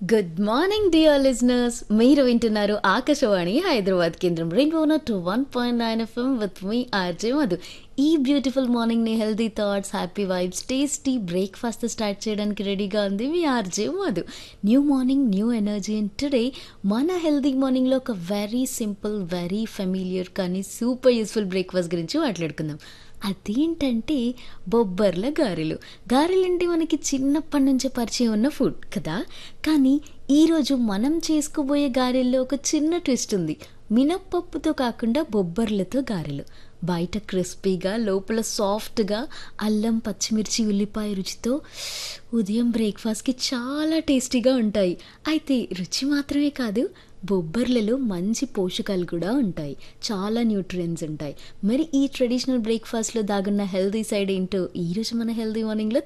good morning dear listeners మీరు వింటున్నారు ఆకాశవాణి హైదరాబాద్ కేంద్రం rainbow two one point nine FM with మీ ఆర్జే మధు ఈ బ్యూటిఫుల్ మార్నింగ్ని healthy thoughts happy vibes tasty breakfast start చేయడానికి రెడీగా ఉంది మీ RJ Madhu new morning new energy and today మన హెల్తీ మార్నింగ్లో ఒక వెరీ సింపుల్ వెరీ ఫెమిలియర్ కానీ సూపర్ యూస్ఫుల్ బ్రేక్ఫాస్ట్ గురించి మాట్లాడుకుందాం అదేంటంటే బొబ్బర్ల గారెలు గారెలు అంటే మనకి చిన్నప్పటి నుంచే పరిచయం ఉన్న ఫుడ్ కదా కానీ ఈరోజు మనం చేసుకోబోయే గారెల్లో ఒక చిన్న ట్విస్ట్ ఉంది మినప్పప్పుతో కాకుండా బొబ్బర్లతో గారెలు బయట క్రిస్పీగా లోపల సాఫ్ట్గా అల్లం పచ్చిమిర్చి ఉల్లిపాయ రుచితో ఉదయం బ్రేక్ఫాస్ట్కి చాలా టేస్టీగా ఉంటాయి అయితే రుచి మాత్రమే కాదు బొబ్బర్లలో మంచి పోషకాలు కూడా ఉంటాయి చాలా న్యూట్రియన్స్ ఉంటాయి మరి ఈ ట్రెడిషనల్ బ్రేక్ఫాస్ట్లో దాగున్న హెల్దీ సైడ్ ఏంటో ఈరోజు మన హెల్దీ మార్నింగ్లో